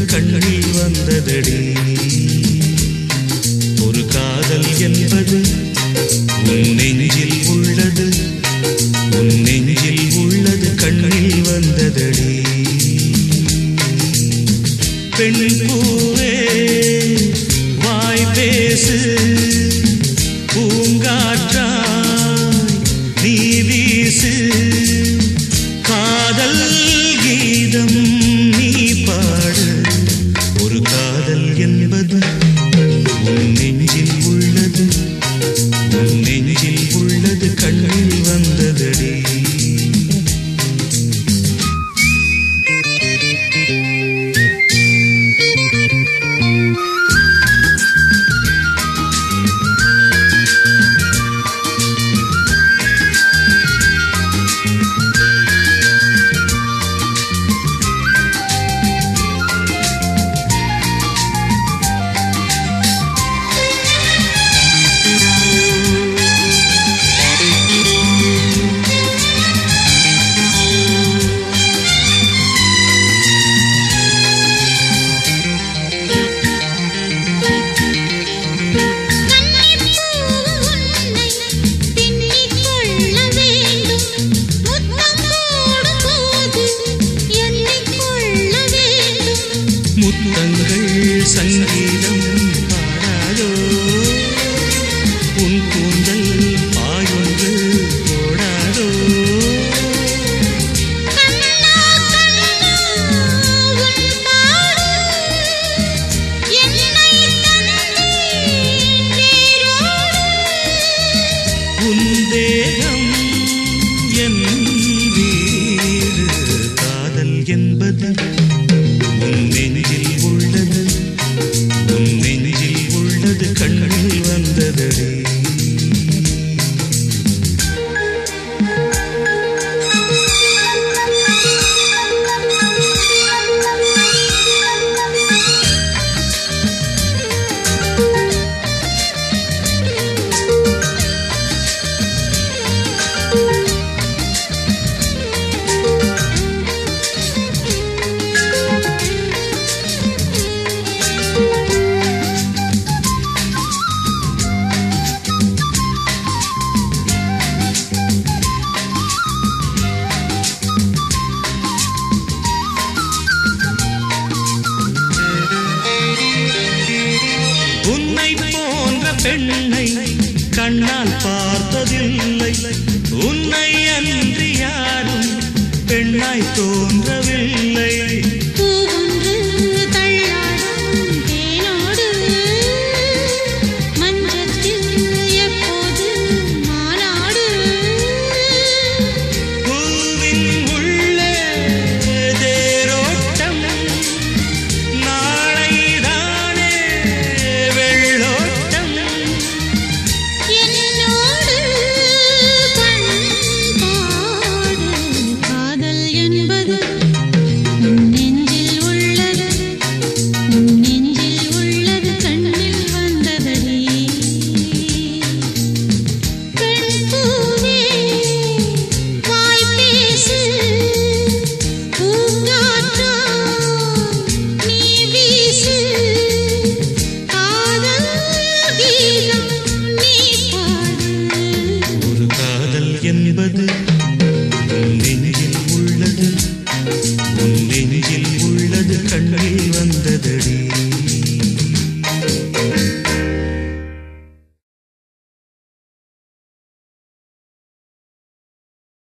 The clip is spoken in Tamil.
கண்ணில் வந்ததடி ஒரு காதல் என்பது உன் நெஞ்சில் உள்ளது உன் நெஞ்சில் உள்ளது கண்ணில் வந்ததடி பெண் பூவே வாய் பேசு பூங்காற்றாய் நீ வீசு காதல் கீதம் நீ பாடு ஒரு காதல் என்பது உன் நெஞ்சில் உள்ளது உன் நெஞ்சில் உள்ளது கண்ணில் வந்ததடி முத்தங்கள் சங்கீதம் பாடாதோ உன் கூந்தல் பாயொன்று போடாதோ உன் தேகம் என் வீடு காதல் என்பது உன் நெஞ்சில் உள்ளது உன் நெஞ்சில் உள்ளது கண்ணில் வந்ததடி உன்னை போன்ற பெண்ணை கண்ணால் பார்த்ததில்லை உன்னை அன்றி யாரும் பெண்ணாய் தோன்றவில்லை